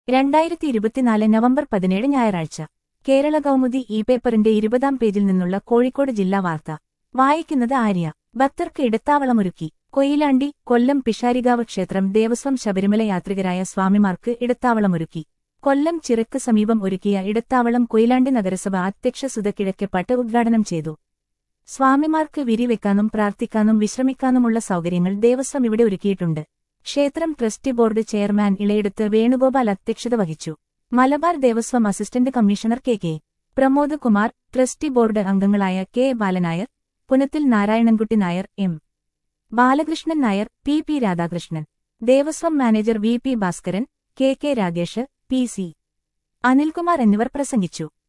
രണ്ടായിരത്തി ഇരുപത്തിനാല് നവംബർ പതിനേഴ് ഞായറാഴ്ച കേരള കൗമുദി ഇ പേപ്പറിന്റെ ഇരുപതാം പേജിൽ നിന്നുള്ള കോഴിക്കോട് ജില്ലാ വാർത്ത വായിക്കുന്നത് ആര്യ ഭക്തർക്ക് ഇടത്താവളമൊരുക്കി കൊയിലാണ്ടി കൊല്ലം പിഷാരികാവ് ക്ഷേത്രം ദേവസ്വം ശബരിമല യാത്രികരായ സ്വാമിമാർക്ക് ഇടത്താവളമൊരുക്കി കൊല്ലം ചിറക്ക് സമീപം ഒരുക്കിയ ഇടത്താവളം കൊയിലാണ്ടി നഗരസഭ അധ്യക്ഷ സുധക്കിഴക്കെപ്പാട്ട് ഉദ്ഘാടനം ചെയ്തു സ്വാമിമാർക്ക് വിരിവെക്കാനും പ്രാർത്ഥിക്കാനും വിശ്രമിക്കാനുമുള്ള സൗകര്യങ്ങൾ ദേവസ്വം ഇവിടെ ഒരുക്കിയിട്ടുണ്ട് ക്ഷേത്രം trustee board chairman Ilayeduth Venugopal അധ്യക്ഷത വഹിച്ചു Malabar Devaswom assistant commissioner K K Pramod Kumar trustee board അംഗങ്ങളായ K Balanair Punathil Narayanankutty Nair M Balakrishnan Nair P P Radhakrishnan Devaswom manager V P Bhaskaran K K Ragesh P C Anilkumar എന്നിവർ പ്രസംഗിച്ചു